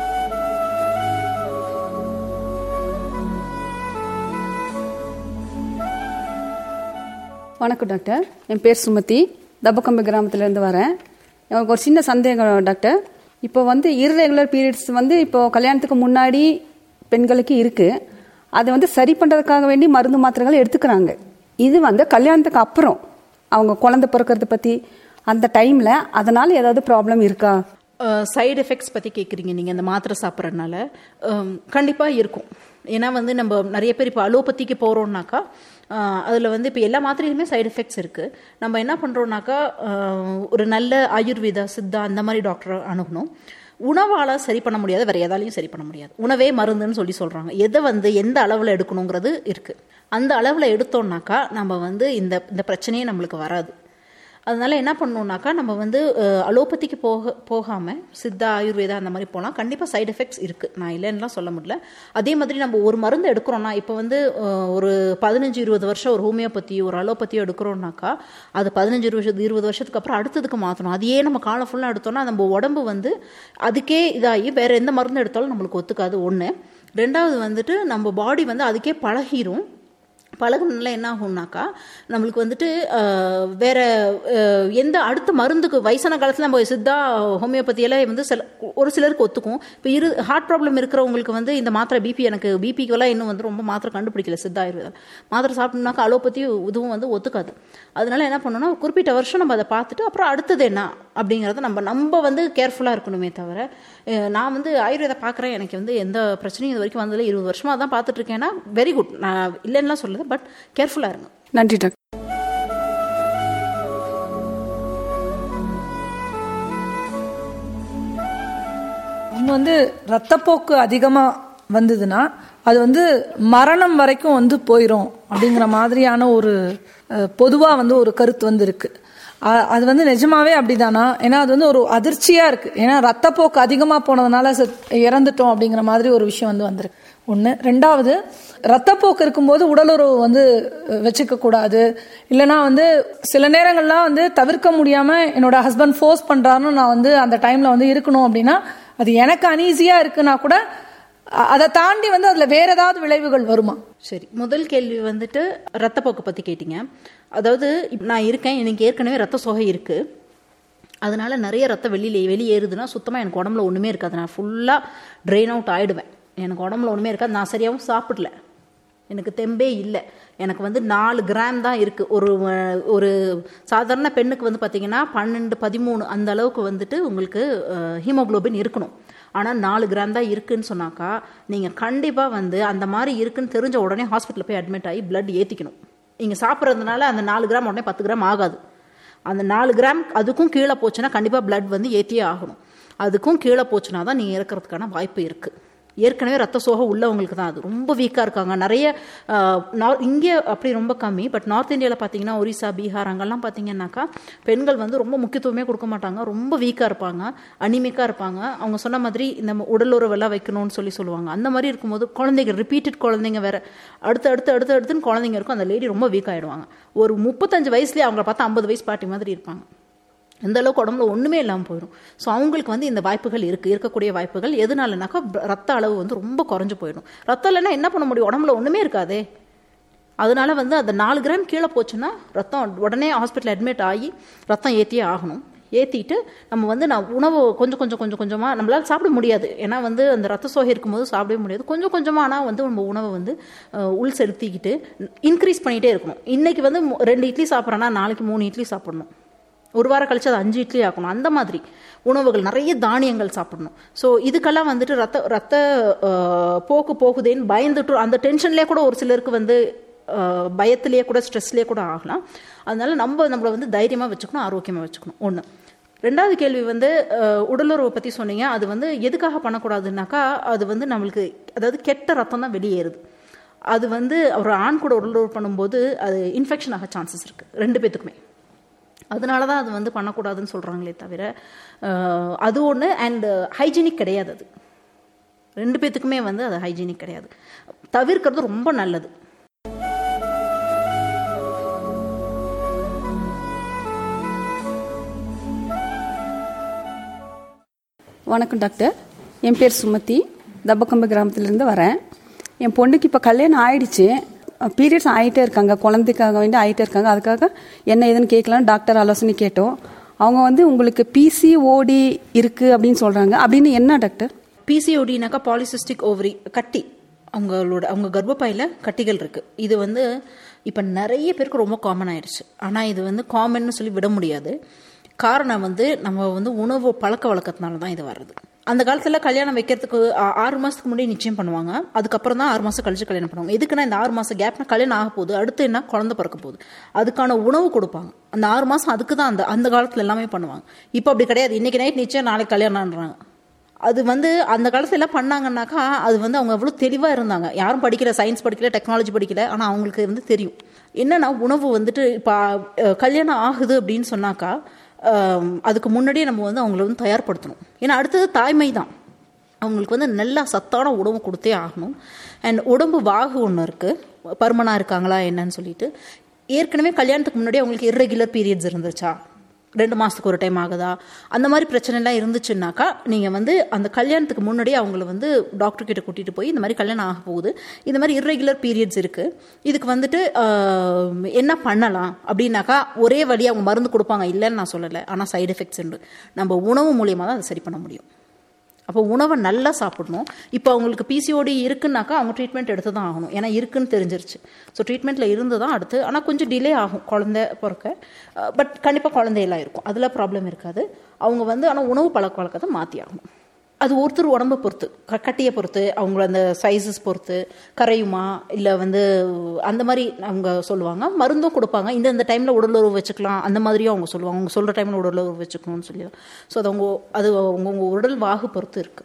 வணக்கம் டாக்டர் என் பேர் சுமதி தப்பக்கம்பி கிராமத்துலேருந்து வரேன் எனக்கு ஒரு சின்ன சந்தேகம் டாக்டர் இப்போ வந்து இர்ரெகுலர் பீரியட்ஸ் வந்து இப்போ கல்யாணத்துக்கு முன்னாடி பெண்களுக்கு இருக்கு அதை வந்து சரி பண்ணுறதுக்காக வேண்டி மருந்து மாத்திரைகள் எடுத்துக்கிறாங்க இது வந்து கல்யாணத்துக்கு அப்புறம் அவங்க குழந்தை பிறக்கிறத பற்றி அந்த டைமில் அதனால் ஏதாவது ப்ராப்ளம் இருக்கா சைடு எஃபெக்ட்ஸ் பற்றி கேட்குறீங்க நீங்கள் இந்த மாத்திரை சாப்பிட்றதுனால கண்டிப்பாக இருக்கும் ஏன்னா வந்து நம்ம நிறைய பேர் இப்போ அலோபதிக்கு போகிறோம்னாக்கா அதில் வந்து இப்போ எல்லா மாத்திரையிலுமே சைடு எஃபெக்ட்ஸ் இருக்குது நம்ம என்ன பண்ணுறோம்னாக்கா ஒரு நல்ல ஆயுர்வேதா சித்தா அந்த மாதிரி டாக்டரை அணுகணும் உணவால் சரி பண்ண முடியாது வேறு எதாலையும் சரி பண்ண முடியாது உணவே மருந்துன்னு சொல்லி சொல்கிறாங்க எதை வந்து எந்த அளவில் எடுக்கணுங்கிறது இருக்குது அந்த அளவில் எடுத்தோம்னாக்கா நம்ம வந்து இந்த இந்த பிரச்சனையே நம்மளுக்கு வராது அதனால என்ன பண்ணணும்னாக்கா நம்ம வந்து அஹ், அலோபதிக்கு போக போகாமல் சித்தா ஆயுர்வேதா அந்த மாதிரி போனால் கண்டிப்பாக சைடு எஃபெக்ட்ஸ் இருக்குது நான் இல்லைன்னுலாம் சொல்ல முடியல அதே மாதிரி நம்ம ஒரு மருந்து எடுக்கிறோம்னா இப்போ வந்து அஹ், ஒரு பதினஞ்சு இருபது வருஷம் ஒரு ஹோமியோபதி ஒரு அலோபதியோ எடுக்கிறோம்னாக்கா அது பதினஞ்சு இருபது இருபது வருஷத்துக்கு அப்புறம் அடுத்ததுக்கு மாற்றணும் அதையே நம்ம காலம் ஃபுல்லாக எடுத்தோம்னா நம்ம உடம்பு வந்து அதுக்கே இதாகி வேற எந்த மருந்து எடுத்தாலும் நம்மளுக்கு ஒத்துக்காது ஒன்று ரெண்டாவது வந்துட்டு நம்ம பாடி வந்து அதுக்கே பழகிரும் பழகுனால என்ன ஆகும்னாக்கா நம்மளுக்கு வந்துட்டு அஹ், வேற அஹ், எந்த அடுத்த மருந்துக்கு வயசான காலத்தில் நம்ம சித்தா ஹோமியோபதியெல்லாம் வந்து சில ஒரு சிலருக்கு ஒத்துக்கும் இப்போ இரு ஹார்ட் ப்ராப்ளம் இருக்கிறவங்களுக்கு வந்து இந்த மாத்திரை பிபி எனக்கு பிபிக்கெல்லாம் இன்னும் வந்து ரொம்ப மாத்திரை கண்டுபிடிக்கல சித்தா ஆயுர்வேதம் மாத்திரை சாப்பிட்டோம்னாக்கா அலோபதி இதுவும் வந்து ஒத்துக்காது அதனால என்ன பண்ணணும்னா ஒரு குறிப்பிட்ட வருஷம் நம்ம அதை பார்த்துட்டு அப்புறம் அடுத்தது என்ன அப்படிங்கிறத நம்ம நம்ம வந்து கேர்ஃபுல்லாக இருக்கணுமே தவிர அஹ், நான் வந்து ஆயுர்வேதம் பார்க்குறேன் எனக்கு வந்து எந்த பிரச்சனையும் இது வரைக்கும் வந்ததில்லை இருபது வருஷமாக தான் பார்த்துட்டு இருக்கேன்னா வெரி குட் நான் இல்லைன்னுலாம் சொல்லுது பட் கேர்ஃபுல்லாக இருங்க நன்றி டாக்டர் ஒன்று வந்து ரத்தப்போக்கு அதிகமாக வந்ததுன்னா அது வந்து மரணம் வரைக்கும் வந்து போயிடும் அப்படிங்கிற மாதிரியான ஒரு பொதுவாக வந்து ஒரு கருத்து வந்து இருக்கு அ- அது வந்து நிஜமாவே அப்படிதானா ஏன்னா அது வந்து ஒரு அதிர்ச்சியா இருக்கு ஏன்னா ரத்தப்போக்கு அதிகமாக போனதுனால செத்- இறந்துட்டோம் அப்படிங்கிற மாதிரி ஒரு விஷயம் வந்து வந்திருக்கு ஒன்று ரெண்டாவது ரத்தப்போக்கு இருக்கும்போது உடலுறவு வந்து அஹ், வச்சுக்க கூடாது இல்லைன்னா வந்து சில நேரங்கள்லாம் வந்து தவிர்க்க முடியாம என்னோட ஹஸ்பண்ட் ஃபோர்ஸ் பண்றாருன்னு நான் வந்து அந்த டைம்ல வந்து இருக்கணும் அப்படின்னா அது எனக்கு அனீசியா இருக்குன்னா கூட அ- அதை தாண்டி வந்து அதுல வேற ஏதாவது விளைவுகள் வருமா சரி முதல் கேள்வி வந்துட்டு ரத்தப்போக்கு பற்றி கேட்டிங்க அதாவது இப்ப நான் இருக்கேன் எனக்கு ஏற்கனவே ரத்த சோகை இருக்குது அதனால நிறைய ரத்தம் வெளியில வெளியேறுதுன்னா சுத்தமாக எனக்கு உடம்புல ஒன்றுமே இருக்காது நான் ஃபுல்லாக ட்ரெயின் அவுட் ஆயிடுவேன் எனக்கு உடம்புல ஒன்றுமே இருக்காது நான் சரியாகவும் சாப்பிடல எனக்கு தெம்பே இல்லை எனக்கு வந்து நாலு கிராம் தான் இருக்குது ஒரு அஹ், ஒரு சாதாரண பெண்ணுக்கு வந்து பார்த்தீங்கன்னா பன்னெண்டு பதிமூணு அந்த அளவுக்கு வந்துட்டு உங்களுக்கு ஹீமோகுளோபின் இருக்கணும் ஆனால் நாலு கிராம் தான் இருக்குன்னு சொன்னாக்கா நீங்கள் கண்டிப்பாக வந்து அந்த மாதிரி இருக்குன்னு தெரிஞ்ச உடனே ஹாஸ்பிட்டலில் போய் அட்மிட் ஆகி blood ஏற்றிக்கணும் நீங்கள் சாப்பிட்றதுனால அந்த நாலு கிராம் உடனே பத்து கிராம் ஆகாது அந்த நாலு கிராம் அதுக்கும் கீழே போச்சுன்னா கண்டிப்பாக blood வந்து ஏற்றியே ஆகணும் அதுக்கும் கீழே போச்சுன்னா தான் நீங்கள் இறக்கறதுக்கான வாய்ப்பு இருக்குது ஏற்கனவே ரத்த சோகம் உள்ளவங்களுக்கு தான் அது ரொம்ப வீக்காக இருக்காங்க நிறைய நார் இங்கே அப்படி ரொம்ப கம்மி பட் நார்த் இந்தியாவில் பார்த்தீங்கன்னா ஒரிசா பீகார் அங்கெல்லாம் பார்த்தீங்கன்னாக்கா பெண்கள் வந்து ரொம்ப முக்கியத்துவமே கொடுக்க மாட்டாங்க ரொம்ப வீக்காக இருப்பாங்க அனிமிக்காக இருப்பாங்க அவங்க சொன்ன மாதிரி இந்த உடலுறவெல்லாம் வைக்கணும்னு சொல்லி சொல்லுவாங்க அந்த மாதிரி இருக்கும்போது குழந்தைங்க ரிப்பீட்டட் குழந்தைங்க வேற அடுத்து அடுத்து அடுத்து அடுத்துன்னு குழந்தைங்க இருக்கும் அந்த லேடி ரொம்ப வீக் ஆயிடுவாங்க ஒரு முப்பத்தஞ்சு வயசுலேயே அவங்கள பார்த்தா ஐம்பது வயசு பாட்டி மாதிரி இருப்பாங்க இந்த அளவுக்கு உடம்புல ஒன்றுமே இல்லாமல் போயிடும் ஸோ அவங்களுக்கு வந்து இந்த வாய்ப்புகள் இருக்குது இருக்கக்கூடிய வாய்ப்புகள் எதனாலனாக்கா ப- ரத்த அளவு வந்து ரொம்ப குறைஞ்சு போயிடும் ரத்தம் இல்லைன்னா என்ன பண்ண முடியும் உடம்புல ஒன்றுமே இருக்காதே அதனால வந்து அந்த நாலு கிராம் கீழே போச்சுன்னா ரத்தம் உடனே ஹாஸ்பிட்டல் அட்மிட் ஆகி ரத்தம் ஏற்றியே ஆகணும் ஏற்றிட்டு நம்ம வந்து நான் உணவு கொஞ்சம் கொஞ்சம் கொஞ்சம் கொஞ்சமாக நம்மளால சாப்பிட முடியாது ஏன்னா வந்து அந்த ரத்த சோகை இருக்கும்போது சாப்பிடவே முடியாது கொஞ்சம் கொஞ்சமாக ஆனால் வந்து நம்ம உணவை வந்து அஹ், உள் செலுத்திக்கிட்டு இன்க்ரீஸ் பண்ணிகிட்டே இருக்கணும் இன்னைக்கு வந்து மு- ரெண்டு இட்லி சாப்பிட்றேன்னா நாளைக்கு மூணு இட்லி சாப்பிடணும் ஒரு வாரம் கழிச்சு அது அஞ்சு இட்லி ஆக்கணும் அந்த மாதிரி உணவுகள் நிறைய தானியங்கள் சாப்பிடணும் ஸோ இதுக்கெல்லாம் வந்துட்டு ரத்த ரத்த அஹ், போக்கு போகுதேன்னு பயந்துட்டு அந்த டென்ஷன்லேயே கூட ஒரு சிலருக்கு வந்து அஹ், பயத்திலேயே கூட ஸ்ட்ரெஸ்லேயே கூட ஆகலாம் அதனால நம்ம நம்மளை வந்து தைரியமாக வச்சுக்கணும் ஆரோக்கியமாக வச்சுக்கணும் ஒன்று ரெண்டாவது கேள்வி வந்து அஹ், உடலுறவை பற்றி சொன்னீங்க அது வந்து எதுக்காக பண்ணக்கூடாதுன்னாக்கா அது வந்து நம்மளுக்கு அதாவது கெட்ட ரத்தம் தான் வெளியேறுது அது வந்து ஒரு ஆண் கூட உடலுறவு பண்ணும்போது அது இன்ஃபெக்ஷன் ஆக சான்சஸ் இருக்குது ரெண்டு பேத்துக்குமே அதனால தான் அது வந்து பண்ணக்கூடாதுன்னு சொல்கிறாங்களே தவிர அஹ், அது ஒன்று அண்டு ஹைஜீனிக் கிடையாது அது ரெண்டு பேத்துக்குமே வந்து அது ஹைஜீனிக் கிடையாது தவிர்க்கிறது ரொம்ப நல்லது வணக்கம் டாக்டர் என் பேர் சுமதி தப்பக்கம்பு கிராமத்திலேருந்து வரேன் என் பொண்ணுக்கு இப்போ கல்யாணம் ஆயிடுச்சு பீரியட்ஸ் ஆகிட்டே இருக்காங்க குழந்தைக்காக வேண்டி ஆகிட்டே இருக்காங்க அதுக்காக என்ன ஏதுன்னு கேட்கலாம் டாக்டர் ஆலோசனை கேட்டோம் அவங்க வந்து உங்களுக்கு பிசிஓடி இருக்குது அப்படின்னு சொல்கிறாங்க அப்படின்னு என்ன டாக்டர் பிசிஓடினாக்கா பாலிசிஸ்டிக் ஓவரி கட்டி அவங்களோட அவங்க கர்ப்பப்பையில் கட்டிகள் இருக்கு இது வந்து இப்போ நிறைய பேருக்கு ரொம்ப காமன் ஆயிடுச்சு ஆனால் இது வந்து காமன்னு சொல்லி விட முடியாது காரணம் வந்து நம்ம வந்து உணவு பழக்க வழக்கத்தினால தான் இது வர்றது அந்த காலத்தில் கல்யாணம் வைக்கிறதுக்கு ஆ- ஆறு மாதத்துக்கு முன்னாடி நிச்சயம் பண்ணுவாங்க அதுக்கப்புறம் தான் ஆறு மாதம் கழிச்சு கல்யாணம் பண்ணுவாங்க எதுக்குன்னா இந்த ஆறு மாதம் கேப்னா கல்யாணம் ஆக போகுது அடுத்து என்ன குழந்தை பிறக்க போகுது அதுக்கான உணவு கொடுப்பாங்க அந்த ஆறு மாதம் அதுக்கு தான் அந்த அந்த காலத்தில் எல்லாமே பண்ணுவாங்க இப்போ அப்படி கிடையாது இன்னைக்கு நைட் நிச்சயம் நாளைக்கு கல்யாணம்ன்றாங்க அது வந்து அந்த காலத்துல எல்லாம் பண்ணாங்கன்னாக்கா அது வந்து அவங்க அவ்வளோ தெளிவாக இருந்தாங்க யாரும் படிக்கல சயின்ஸ் படிக்கல டெக்னாலஜி படிக்கல ஆனால் அவங்களுக்கு வந்து தெரியும் என்னன்னா உணவு வந்துட்டு இப்போ கல்யாணம் ஆகுது அப்படின்னு சொன்னாக்கா அஹ், அதுக்கு முன்னாடியே நம்ம வந்து அவங்கள வந்து தயார்படுத்தணும் ஏன்னா அடுத்தது தாய்மை தான் அவங்களுக்கு வந்து நல்லா சத்தான உணவு கொடுத்தே ஆகணும் அண்ட் உடம்பு வாகு ஒன்று இருக்குது பருமனாக இருக்காங்களா என்னன்னு சொல்லிட்டு ஏற்கனவே கல்யாணத்துக்கு முன்னாடி அவங்களுக்கு irregular பீரியட்ஸ் இருந்துச்சா ரெண்டு மாதத்துக்கு ஒரு டைம் ஆகுதா அந்த மாதிரி பிரச்சனைலாம் இருந்துச்சுன்னாக்கா நீங்கள் வந்து அந்த கல்யாணத்துக்கு முன்னாடியே அவங்கள வந்து டாக்டர் கிட்ட கூட்டிகிட்டு போய் இந்த மாதிரி கல்யாணம் ஆக போகுது இந்த மாதிரி irregular பீரியட்ஸ் இருக்குது இதுக்கு வந்துட்டு ஆஹ், என்ன பண்ணலாம் அப்படின்னாக்கா ஒரே வழி அவங்க மருந்து கொடுப்பாங்க இல்லைன்னு நான் சொல்லலை ஆனால் சைடு எஃபெக்ட்ஸ் உண்டு நம்ம உணவு மூலியமாக தான் அதை சரி பண்ண முடியும் அப்போ உணவை நல்லா சாப்பிடணும் இப்போ அவங்களுக்கு பிசிஓடி இருக்குன்னாக்கா அவங்க ட்ரீட்மெண்ட் எடுத்து தான் ஆகணும் ஏன்னா இருக்குன்னு தெரிஞ்சிருச்சு ஸோ ட்ரீட்மெண்ட்டில் இருந்து தான் அடுத்து ஆனால் கொஞ்சம் டிலே ஆகும் குழந்தை பிறக்க பட் கண்டிப்பாக குழந்தையெல்லாம் இருக்கும் அதில் ப்ராப்ளம் இருக்காது அவங்க வந்து ஆனால் உணவு பழக்க வழக்கத்தை மாற்றி ஆகணும் அது ஒருத்தர் உடம்பை பொறுத்து க- கட்டியை பொறுத்து அவங்கள அந்த சைஸஸ் பொறுத்து கரையுமா இல்லை வந்து அந்த மாதிரி அவங்க சொல்லுவாங்க மருந்தும் கொடுப்பாங்க இந்த இந்த டைமில் உடலுறவு வச்சுக்கலாம் அந்த மாதிரியும் அவங்க சொல்லுவாங்க அவங்க சொல்கிற டைமில் உடலுறவு வச்சுக்கணும்னு சொல்லி ஸோ அது அவங்க அது அவங்கவுங்க உடல் வாகு பொறுத்து இருக்குது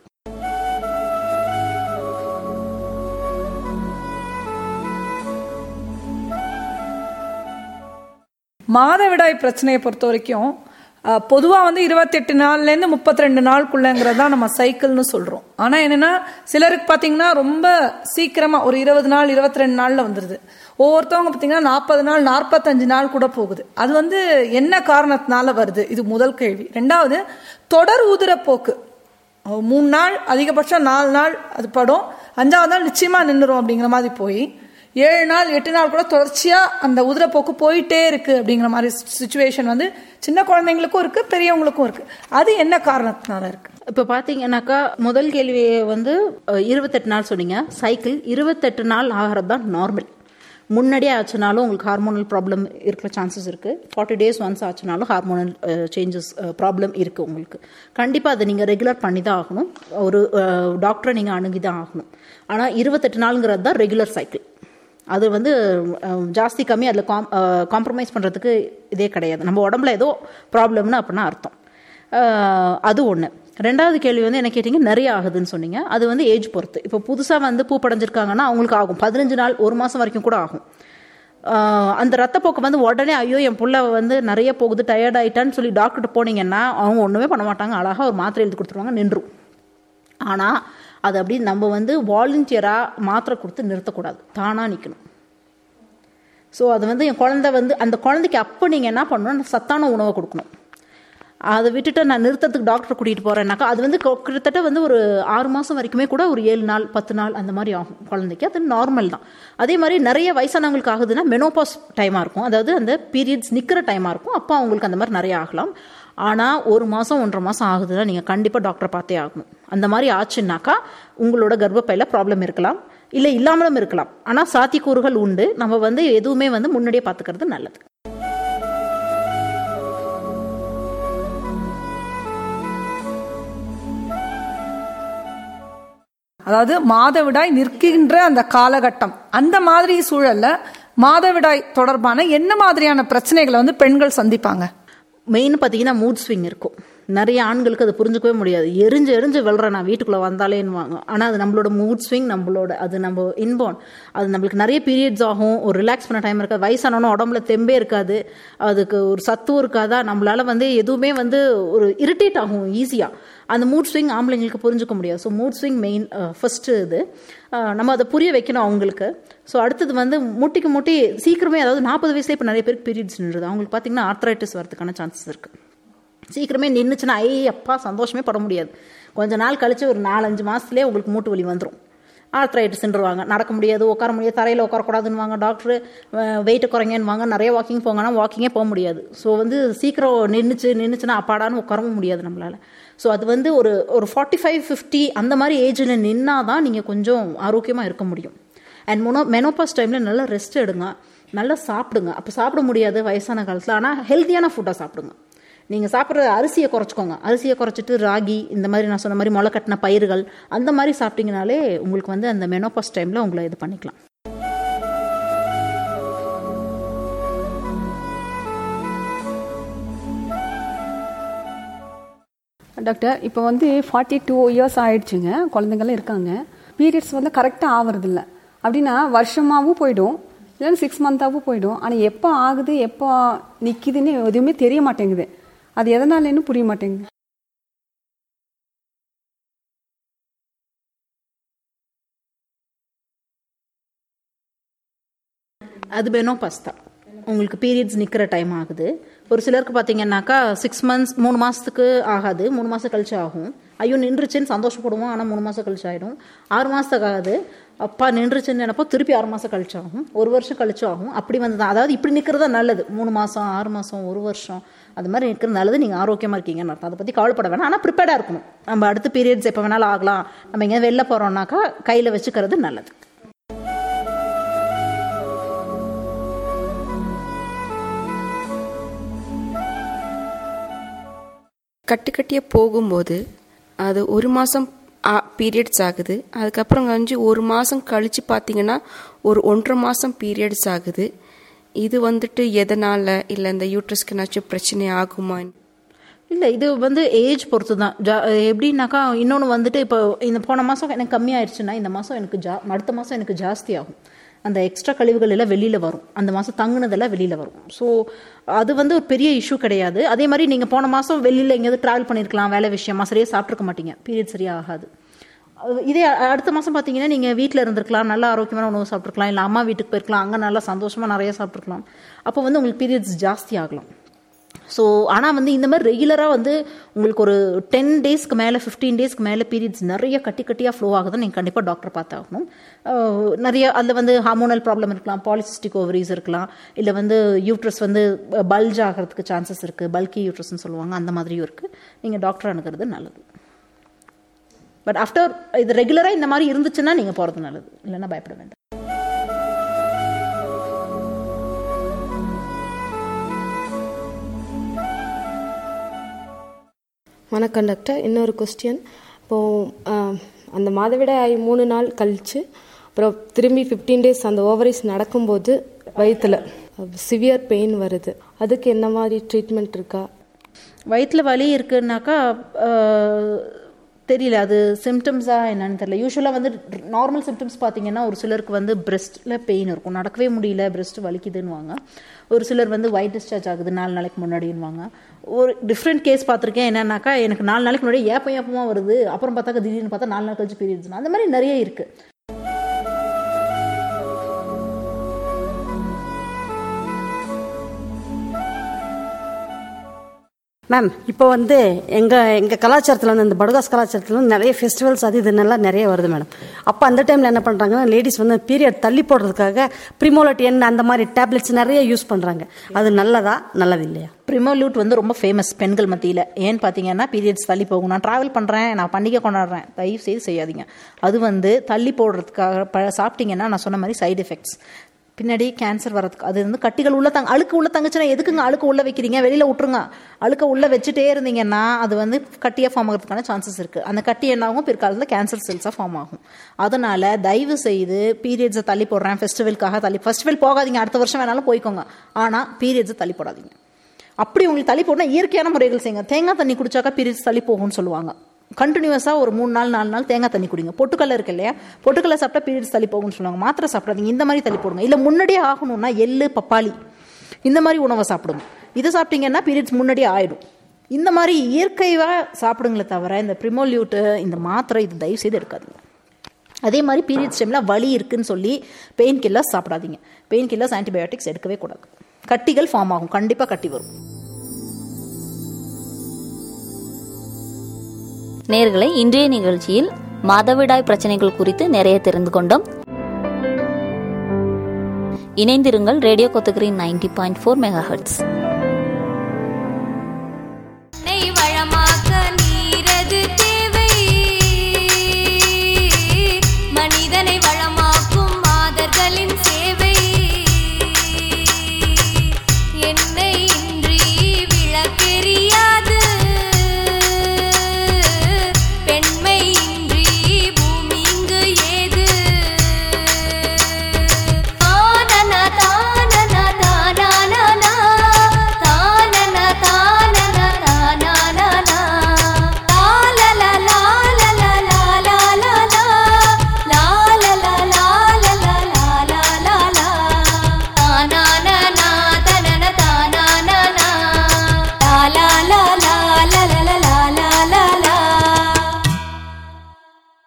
மாதவிடாய் பிரச்சனையை பொறுத்த வரைக்கும் பொதுவாக வந்து இருபத்தெட்டு நாள்லேருந்து முப்பத்தி ரெண்டு நாளுக்குள்ளங்கிறது தான் நம்ம சைக்கிள்னு சொல்கிறோம் ஆனால் என்னென்னா சிலருக்கு பார்த்தீங்கன்னா ரொம்ப சீக்கிரமாக ஒரு இருபது நாள் இருபத்தி ரெண்டு நாளில் வந்துடுது ஒவ்வொருத்தவங்க பார்த்தீங்கன்னா நாற்பது நாள் நாற்பத்தஞ்சு நாள் கூட போகுது அது வந்து என்ன காரணத்தினால வருது இது முதல் கேள்வி ரெண்டாவது தொடர் உதிரப்போக்கு அஹ் மூணு நாள் அதிகபட்சம் நாலு நாள் அது படும் அஞ்சாவது நாள் நிச்சயமாக நின்றுரும் அப்படிங்கிற மாதிரி போய் ஏழு நாள் எட்டு நாள் கூட தொடர்ச்சியாக அந்த உதிரப்போக்கு போயிட்டே இருக்கு அப்படிங்கிற மாதிரி சுச்சுவேஷன் வந்து சின்ன குழந்தைங்களுக்கும் இருக்கு பெரியவங்களுக்கும் இருக்கு அது என்ன காரணத்தினால இருக்கு இப்போ பார்த்தீங்கன்னாக்கா முதல் கேள்வி வந்து அஹ், இருபத்தெட்டு நாள் சொன்னீங்க சைக்கிள் இருபத்தெட்டு நாள் ஆகிறது தான் நார்மல் முன்னாடியே ஆச்சுனாலும் உங்களுக்கு ஹார்மோனல் ப்ராப்ளம் இருக்கிற சான்சஸ் இருக்குது ஃபார்ட்டி டேஸ் ஒன்ஸ் ஆச்சுனாலும் ஹார்மோனல் சேஞ்சஸ் ப்ராப்ளம் இருக்குது உங்களுக்கு கண்டிப்பாக அதை நீங்கள் ரெகுலர் பண்ணி தான் ஆகணும் ஒரு டாக்டரை நீங்கள் அணுகி தான் ஆகணும் ஆனால் இருபத்தெட்டு நாளுங்கிறது தான் ரெகுலர் சைக்கிள் அது வந்து அஹ், ஜாஸ்தி கம்மி அதில் காம் காம்ப்ரமைஸ் பண்ணுறதுக்கு இதே கிடையாது நம்ம உடம்புல ஏதோ ப்ராப்ளம்னு அப்படின்னா அர்த்தம் அஹ், அது ஒன்று ரெண்டாவது கேள்வி வந்து என்ன கேட்டிங்க நிறைய ஆகுதுன்னு சொன்னீங்க அது வந்து ஏஜ் பொறுத்து இப்போ புதுசாக வந்து பூ படைஞ்சிருக்காங்கன்னா அவங்களுக்கு ஆகும் பதினஞ்சு நாள் ஒரு மாதம் வரைக்கும் கூட ஆகும் ஆஹ் அந்த ரத்தப்போக்கு வந்து உடனே ஐயோ என் புள்ள வந்து நிறைய போகுது டயர்ட் ஆயிட்டான்னு சொல்லி டாக்டர்கிட்ட போனீங்கன்னா அவங்க ஒன்றுமே பண்ண மாட்டாங்க அழகாக ஒரு மாத்திரை எழுதி கொடுத்துருவாங்க நின்றும் ஆனால் அது அப்படி நம்ம வந்து வாலண்டியராக மாத்திரை கொடுத்து நிறுத்தக்கூடாது தானாக நிற்கணும் ஸோ அது வந்து என் குழந்தை வந்து அந்த குழந்தைக்கு அப்போ நீங்கள் என்ன பண்ணணும் சத்தான உணவை கொடுக்கணும் அதை விட்டுட்டு நான் நிறுத்தத்துக்கு டாக்டர் கூட்டிகிட்டு போகிறேன்னாக்கா அது வந்து கொ- கிட்டத்தட்ட வந்து ஒரு ஆறு மாதம் வரைக்குமே கூட ஒரு ஏழு நாள் பத்து நாள் அந்த மாதிரி ஆகும் குழந்தைக்கு அது நார்மல் தான் அதே மாதிரி நிறைய வயசானவங்களுக்கு ஆகுதுன்னா மெனோபாஸ் டைமாக இருக்கும் அதாவது அந்த பீரியட்ஸ் நிற்கிற டைமாக இருக்கும் அப்போ அவங்களுக்கு அந்த மாதிரி நிறைய ஆகலாம் ஆனால் ஒரு மாதம் ஒன்றரை மாதம் ஆகுதுன்னா நீங்கள் கண்டிப்பாக டாக்டரை பார்த்தே ஆகணும் அந்த மாதிரி ஆச்சுன்னாக்கா உங்களோட கர்ப்பப்பையில் ப்ராப்ளம் இருக்கலாம் இல்லை இல்லாமலும் இருக்கலாம் ஆனால் சாத்தியக்கூறுகள் உண்டு நம்ம வந்து எதுவுமே வந்து முன்னாடியே பார்த்துக்கிறது நல்லது அதாவது மாதவிடாய் நிற்கின்ற அந்த காலகட்டம் அந்த மாதிரி சூழல்ல மாதவிடாய் தொடர்பான என்ன மாதிரியான பிரச்சனைகளை வந்து பெண்கள் சந்திப்பாங்க மெயின் பார்த்தீங்கன்னா மூட் ஸ்விங் இருக்கும் நிறைய ஆண்களுக்கு அது புரிஞ்சுக்கவே முடியாது எரிஞ்சு எரிஞ்சு வெல்றேன் நான் வீட்டுக்குள்ளே வந்தாலேன்னுவாங்க ஆனால் அது நம்மளோட மூட் ஸ்விங் நம்மளோட அது நம்ம இன்பார்ன் அது நம்மளுக்கு நிறைய பீரியட்ஸ் ஆகும் ஒரு ரிலாக்ஸ் பண்ண டைம் இருக்காது வயசானவனும் உடம்புல தெம்பே இருக்காது அதுக்கு ஒரு சத்தும் இருக்காதா நம்மளால வந்து எதுவுமே வந்து ஒரு இரிட்டேட் ஆகும் ஈஸியாக அந்த மூட் ஸ்விங் ஆம்பளைங்களுக்கு புரிஞ்சுக்க முடியாது so mood swing main first இது அஹ், நம்ம அதை புரிய வைக்கணும் அவங்களுக்கு ஸோ அடுத்தது வந்து முட்டிக்கு முட்டி சீக்கிரமே அதாவது நாற்பது வயசுல இப்போ நிறைய பேருக்கு பீரியட்ஸ் நின்றுது அவங்களுக்கு பார்த்தீங்கன்னா ஆர்த்ரைட்டிஸ் வரதுக்கான சான்சஸ் இருக்குது சீக்கிரமே நின்றுச்சுன்னா ஐ அப்பா சந்தோஷமே பட முடியாது கொஞ்ச நாள் கழிச்சு ஒரு நாலஞ்சு மாசத்துலயே உங்களுக்கு மூட்டு வலி வந்துடும் ஆர்த்ரைட்டிஸ்ன்றவாங்க நடக்க முடியாது உட்கார முடியாது தரையில் உட்காரக்கூடாதுன்னுவாங்க டாக்டர் வெயிட்டை குறைங்கன்னுவாங்க நிறைய வாக்கிங் போங்கன்னா வாக்கிங்கே போக முடியாது ஸோ வந்து சீக்கிரம் நின்றுச்சு நின்றுச்சுன்னா அப்பாடான்னு உட்காரவும் முடியாது நம்மளால ஸோ அது வந்து ஒரு ஒரு ஃபார்ட்டி ஃபைவ் ஃபிஃப்டி அந்த மாதிரி ஏஜில் நின்னா தான் நீங்கள் கொஞ்சம் ஆரோக்கியமாக இருக்க முடியும் அண்ட் மொனோ மெனோபாஸ் டைமில் நல்லா ரெஸ்ட் எடுங்க நல்லா சாப்பிடுங்க அப்போ சாப்பிட முடியாது வயசான காலத்தில் ஆனால் ஹெல்த்தியான ஃபுட்டாக சாப்பிடுங்க நீங்கள் சாப்பிட்ற அரிசியை குறைச்சிக்கோங்க அரிசியை குறைச்சிட்டு ராகி இந்த மாதிரி நான் சொன்ன மாதிரி முளை கட்டின பயிர்கள் அந்த மாதிரி சாப்பிட்டீங்கனாலே உங்களுக்கு வந்து அந்த மெனோபாஸ் டைமில் உங்களை இது பண்ணிக்கலாம் டாக்டர் இப்போ வந்து ஃபார்ட்டி டூ இயர்ஸ் ஆயிடுச்சுங்க குழந்தைங்களாம் இருக்காங்க பீரியட்ஸ் வந்து கரெக்டாக ஆவறதில்ல அப்படின்னா வருஷமாகவும் போயிடும் இல்லைன்னா சிக்ஸ் மந்த்தாகவும் போயிடும் ஆனால் எப்போ ஆகுது எப்போ நிற்கிதுன்னு எதுவுமே தெரிய மாட்டேங்குது அது எதனாலன்னு புரிய மாட்டேங்குது அது மெனோபாஸ் தான் உங்களுக்கு பீரியட்ஸ் நிற்கிற டைம் ஆகுது ஒரு சிலருக்கு பார்த்தீங்கன்னாக்கா சிக்ஸ் மந்த்ஸ் மூணு மாதத்துக்கு ஆகாது மூணு மாதம் கழிச்சு ஆகும் ஐயோ நின்றுச்சுன்னு சந்தோஷப்படுவோம் ஆனால் மூணு மாதம் கழிச்சு ஆகிடும் ஆறு மாதத்துக்கு ஆகுது அப்பா நின்றுச்சுன்னு நினைப்போ திருப்பி ஆறு மாதம் கழிச்சு ஆகும் ஒரு வருஷம் கழிச்சு ஆகும் அப்படி வந்து தான் அதாவது இப்படி நிற்கிறது தான் நல்லது மூணு மாதம் ஆறு மாதம் ஒரு வருஷம் அது மாதிரி நிற்கிறது நல்லது நீங்கள் ஆரோக்கியமாக இருக்கீங்கன்னு அர்த்தம் அதை பற்றி கவலைப்பட வேணாம் ஆனால் ப்ரிப்பேர்டாக இருக்கணும் நம்ம அடுத்த பீரியட்ஸ் எப்போ வேணாலும் ஆகலாம் நம்ம எங்கேயாவது வெளில போகிறோம்னாக்கா கையில் வச்சுக்கிறது நல்லது கட்டு கட்டியாக போகும்போது அது ஒரு மாதம் பீரியட்ஸ் ஆகுது அதுக்கப்புறம் கழிஞ்சு ஒரு மாதம் கழித்து பார்த்தீங்கன்னா ஒரு ஒன்றரை மாதம் பீரியட்ஸ் ஆகுது இது வந்துட்டு எதனால் இல்லை இந்த யூட்ரஸ்க்கு ஏதாச்சும் பிரச்சனை ஆகுமா இல்லை இது வந்து ஏஜ் பொறுத்து தான் ஜா எப்படின்னாக்கா இன்னொன்று வந்துட்டு இப்போ இந்த போன மாதம் எனக்கு கம்மியாயிருச்சுன்னா இந்த மாதம் எனக்கு ஜா அடுத்த மாதம் எனக்கு ஜாஸ்தி ஆகும் அந்த எக்ஸ்ட்ரா கழிவுகள் எல்லாம் வெளியில் வரும் அந்த மாதம் தங்குனதெல்லாம் வெளியில் வரும் ஸோ அது வந்து ஒரு பெரிய இஷ்யூ கிடையாது அதே மாதிரி நீங்கள் போன மாதம் வெளியில் எங்கேயாவது ட்ராவல் பண்ணியிருக்கலாம் வேலை விஷயமா சரியாக சாப்பிட்ருக்க மாட்டீங்க பீரியட் சரியாக ஆகாது அது- இதே அ- அடுத்த மாதம் பார்த்தீங்கன்னா நீங்கள் வீட்டில் இருந்திருக்கலாம் நல்ல ஆரோக்கியமான உணவு சாப்பிட்ருக்கலாம் இல்லை அம்மா வீட்டுக்கு போயிருக்கலாம் அங்கே நல்லா சந்தோஷமாக நிறைய சாப்பிட்ருக்கலாம் அப்போ வந்து உங்களுக்கு பீரியட்ஸ் ஜாஸ்தி ஆகலாம் ஸோ ஆனால் வந்து இந்த மாதிரி ரெகுலராக வந்து உங்களுக்கு ஒரு டென் டேஸ்க்கு மேலே ஃபிஃப்டீன் டேஸ்க்கு மேலே பீரியட்ஸ் நிறைய கட்டி கட்டியாக ஃப்ளோ ஆகுதுன்னு நீங்கள் கண்டிப்பாக டாக்டர் பார்த்தாகணும் அஹ் நிறைய அதில் வந்து ஹார்மோனல் ப்ராப்ளம் இருக்கலாம் பாலிசிஸ்டிக் ஓவரிஸ் இருக்கலாம் இல்லை வந்து யூட்ரஸ் வந்து பல்ஜ் ஆகிறதுக்கு சான்சஸ் இருக்குது பல்கி யூட்ரஸ்னு சொல்லுவாங்க அந்த மாதிரியும் இருக்குது நீங்கள் டாக்டர் அணுகிறது நல்லது பட் ஆஃப்டர் இது ரெகுலராக இந்த மாதிரி இருந்துச்சுன்னா நீங்கள் போகிறது நல்லது இல்லைன்னா பயப்பட வேண்டாம் வணக்கம் டாக்டர் இன்னொரு கொஸ்டின் இப்போது அந்த மாதவிடாய் மூணு நாள் கழித்து அப்புறம் திரும்பி ஃபிஃப்டீன் டேஸ் அந்த ஓவரிஸ் நடக்கும்போது வயிற்றுல சிவியர் பெயின் வருது அதுக்கு என்ன மாதிரி ட்ரீட்மெண்ட் இருக்கா வயிற்றில் வலி இருக்குன்னாக்கா அஹ், தெரியல அது சிம்டம்ஸா என்னன்னு தெரியல யூஸ்வலாக வந்து நார்மல் சிம்டம்ஸ் பார்த்தீங்கன்னா ஒரு சிலருக்கு வந்து பிரெஸ்ட்டில் பெயின் இருக்கும் நடக்கவே முடியல பிரெஸ்ட் வலிக்குதுன்னுவாங்க ஒரு சிலர் வந்து ஒயிட் டிஸ்சார்ஜ் ஆகுது நாலு நாளைக்கு முன்னாடின்னுவாங்க ஒரு டிஃப்ரெண்ட் கேஸ் பார்த்துருக்கேன் என்னன்னாக்கா எனக்கு நாலு நாளைக்கு முன்னாடி ஏப்பம் ஏப்பமாக வருது அப்புறம் பார்த்தா திடீர்னு பார்த்தா நாலு நாள் கழிச்சு பீரியட்ஸ் அந்த மாதிரி நிறைய இருக்குது மேம் இப்போ வந்து எங்கள் எங்கள் கலாச்சாரத்தில் வந்து இந்த படுகாஸ் கலாச்சாரத்தில் வந்து நிறைய ஃபெஸ்டிவல்ஸ் அது இதுன்னெல்லாம் நிறைய வருது மேடம் அப்போ அந்த டைமில் என்ன பண்ணுறாங்கன்னா லேடிஸ் வந்து பீரியட் தள்ளி போடுறதுக்காக ப்ரிமோலட் எண்ணெய் அந்த மாதிரி டேப்லெட்ஸ் நிறைய யூஸ் பண்ணுறாங்க அது நல்லதா நல்லது இல்லையா ப்ரிமோலூட் வந்து ரொம்ப ஃபேமஸ் பெண்கள் மத்தியில் ஏன்னு பார்த்தீங்கன்னா பீரியட்ஸ் தள்ளி போகும் நான் ட்ராவல் பண்ணுறேன் நான் பண்டிகை கொண்டாடுறேன் தயவு செய்து செய்யாதீங்க அது வந்து தள்ளி போடுறதுக்காக ப சாப்பிட்டீங்கன்னா நான் சொன்ன மாதிரி சைடு எஃபெக்ட்ஸ் பின்னாடி கேன்சர் வரதுக்கு அது வந்து கட்டிகள் உள்ள தங்க அழுக்கு உள்ள தங்கச்சுன்னா எதுக்குங்க அழுக்கு உள்ள வைக்கிறீங்க வெளியில விட்டுருங்க அழுக்க உள்ள வச்சுட்டே இருந்தீங்கன்னா அது வந்து கட்டியா ஃபார்ம் ஆகிறதுக்கான சான்சஸ் இருக்கு அந்த கட்டி என்ன ஆகும் பிற்காலத்தில் கேன்சர் செல்ஸாக ஃபார்ம் ஆகும் அதனால தயவு செய்து பீரியட்ஸை தள்ளி போடுறேன் ஃபெஸ்டிவலுக்காக தள்ளி ஃபெஸ்டிவல் போகாதீங்க அடுத்த வருஷம் வேணாலும் போய்க்கோங்க ஆனால் பீரியட்ஸை தள்ளி போடாதீங்க அப்படி உங்களுக்கு தள்ளி போடணும் இயற்கையான முறைகள் செய்யுங்க தேங்காய் தண்ணி குடிச்சாக்கா பீரியட்ஸ் தள்ளி போகும்னு சொல்லுவாங்க கண்டினியூஸாக ஒரு மூணு நாள் நாலு நாள் தேங்காய் தண்ணி குடிங்க பொட்டுக்கல்ல இருக்கு இல்லையா பொட்டுக்கல்ல சாப்பிட்டா பீரியட்ஸ் தள்ளி போகும்னு சொல்லுவாங்க மாத்திரை சாப்பிடாதீங்க இந்த மாதிரி தள்ளி போடுங்க இல்லை முன்னாடியே ஆகணும்னா எள்ளு பப்பாளி இந்த மாதிரி உணவை சாப்பிடுங்க இதை சாப்பிட்டீங்கன்னா பீரியட்ஸ் முன்னாடியே ஆயிடும் இந்த மாதிரி இயற்கையாக சாப்பிடுங்களே தவிர இந்த ப்ரிமோல்யூட்டு இந்த மாத்திரை இது தயவு செய்து எடுக்காதீங்க அதே மாதிரி பீரியட்ஸ் டைமில் வலி இருக்குன்னு சொல்லி பெயின் கில்லர்ஸ் சாப்பிடாதீங்க பெயின் கில்லர்ஸ் ஆன்டிபயோட்டிக்ஸ் எடுக்கவே கூடாது கட்டிகள் ஃபார்ம் ஆகும் கண்டிப்பாக கட்டி வரும் நேர்களை இன்றைய நிகழ்ச்சியில் மாதவிடாய் பிரச்சனைகள் குறித்து நிறைய தெரிந்து கொண்டோம் இணைந்திருங்கள் radio Kotagiri ninety point four mega hertz